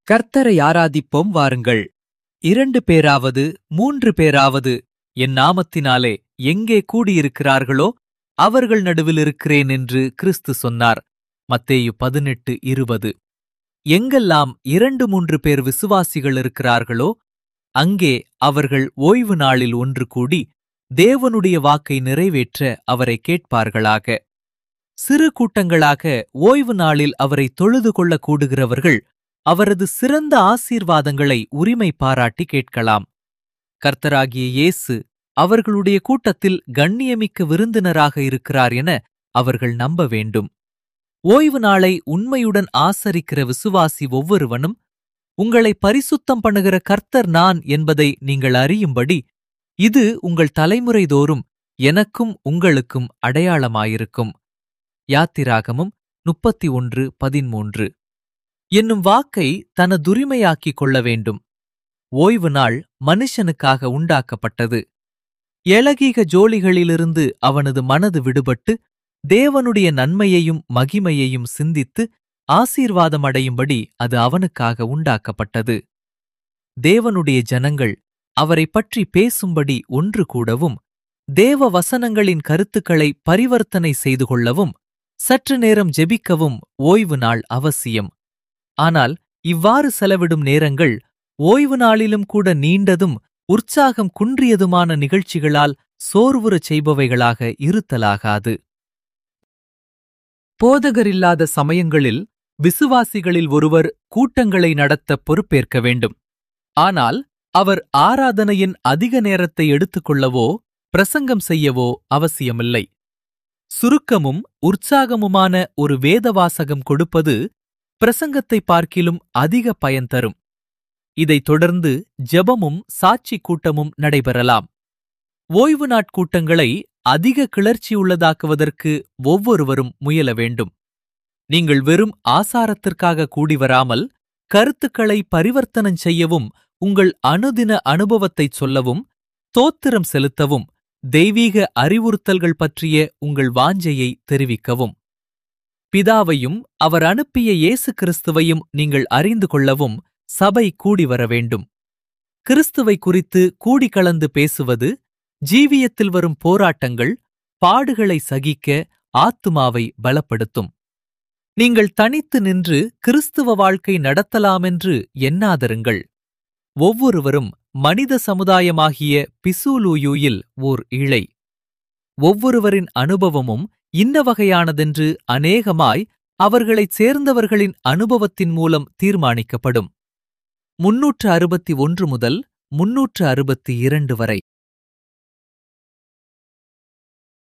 கர்த்தரை ஆராதிப்போம் வாருங்கள் இரண்டு பேராவது மூன்று பேராவது என் நாமத்தினாலே எங்கே கூடியிருக்கிறார்களோ அவர்கள் நடுவில் இருக்கிறேன் என்று கிறிஸ்து சொன்னார் மத்தேயு பதினெட்டு இருபது எங்கெல்லாம் இரண்டு மூன்று பேர் விசுவாசிகள் இருக்கிறார்களோ அங்கே அவர்கள் ஓய்வு நாளில் ஒன்று கூடி தேவனுடைய வாக்கை நிறைவேற்ற அவரை கேட்பார்களாக சிறு கூட்டங்களாக ஓய்வு நாளில் அவரை தொழுது கொள்ள கூடுகிறவர்கள் அவரது சிறந்த ஆசீர்வாதங்களை உரிமை பாராட்டி கேட்கலாம் கர்த்தராகிய இயேசு அவர்களுடைய கூட்டத்தில் கண்ணியமிக்க விருந்தினராக இருக்கிறார் என அவர்கள் நம்ப வேண்டும் ஓய்வு நாளை உண்மையுடன் ஆசரிக்கிற விசுவாசி ஒவ்வொருவனும் உங்களை பரிசுத்தம் பண்ணுகிற கர்த்தர் நான் என்பதை நீங்கள் அறியும்படி இது உங்கள் தலைமுறை தோறும் எனக்கும் உங்களுக்கும் அடையாளமாயிருக்கும் யாத்திராகமும் முப்பத்தி ஒன்று பதிமூன்று என்னும் வாக்கை தனதுரிமையாக்கிக் கொள்ள வேண்டும் ஓய்வு நாள் மனுஷனுக்காக உண்டாக்கப்பட்டது எளகீக ஜோலிகளிலிருந்து அவனது மனது விடுபட்டு தேவனுடைய நன்மையையும் மகிமையையும் சிந்தித்து ஆசீர்வாதம் அடையும்படி அது அவனுக்காக உண்டாக்கப்பட்டது தேவனுடைய ஜனங்கள் அவரை பற்றி பேசும்படி ஒன்று கூடவும் தேவ வசனங்களின் கருத்துக்களை பரிவர்த்தனை செய்து கொள்ளவும் சற்று நேரம் ஜெபிக்கவும் ஓய்வு நாள் அவசியம் ஆனால் இவ்வாறு செலவிடும் நேரங்கள் ஓய்வு நாளிலும் கூட நீண்டதும் உற்சாகம் குன்றியதுமான நிகழ்ச்சிகளால் சோர்வுறச் செய்பவைகளாக இருத்தலாகாது போதகரில்லாத சமயங்களில் விசுவாசிகளில் ஒருவர் கூட்டங்களை நடத்த பொறுப்பேற்க வேண்டும் ஆனால் அவர் ஆராதனையின் அதிக நேரத்தை எடுத்துக்கொள்ளவோ பிரசங்கம் செய்யவோ அவசியமில்லை சுருக்கமும் உற்சாகமுமான ஒரு வேதவாசகம் கொடுப்பது பிரசங்கத்தை பார்க்கிலும் அதிக பயன் தரும் இதைத் தொடர்ந்து ஜெபமும் சாட்சி கூட்டமும் நடைபெறலாம் ஓய்வு நாட்கூட்டங்களை அதிக கிளர்ச்சியுள்ளதாக்குவதற்கு ஒவ்வொருவரும் முயல வேண்டும் நீங்கள் வெறும் ஆசாரத்திற்காக கூடி வராமல் கருத்துக்களை பரிவர்த்தனம் செய்யவும் உங்கள் அனுதின அனுபவத்தைச் சொல்லவும் தோத்திரம் செலுத்தவும் தெய்வீக அறிவுறுத்தல்கள் பற்றிய உங்கள் வாஞ்சையை தெரிவிக்கவும் பிதாவையும் அவர் அனுப்பிய இயேசு கிறிஸ்துவையும் நீங்கள் அறிந்து கொள்ளவும் சபை கூடி வர வேண்டும் கிறிஸ்துவை குறித்து கூடி கலந்து பேசுவது ஜீவியத்தில் வரும் போராட்டங்கள் பாடுகளை சகிக்க ஆத்துமாவை பலப்படுத்தும் நீங்கள் தனித்து நின்று கிறிஸ்துவ வாழ்க்கை நடத்தலாமென்று எண்ணாதருங்கள் ஒவ்வொருவரும் மனித சமுதாயமாகிய பிசூலூயூயில் ஓர் இழை ஒவ்வொருவரின் அனுபவமும் இன்ன வகையானதென்று அநேகமாய் அவர்களைச் சேர்ந்தவர்களின் அனுபவத்தின் மூலம் தீர்மானிக்கப்படும் முன்னூற்று அறுபத்தி ஒன்று முதல் முன்னூற்று அறுபத்தி இரண்டு வரை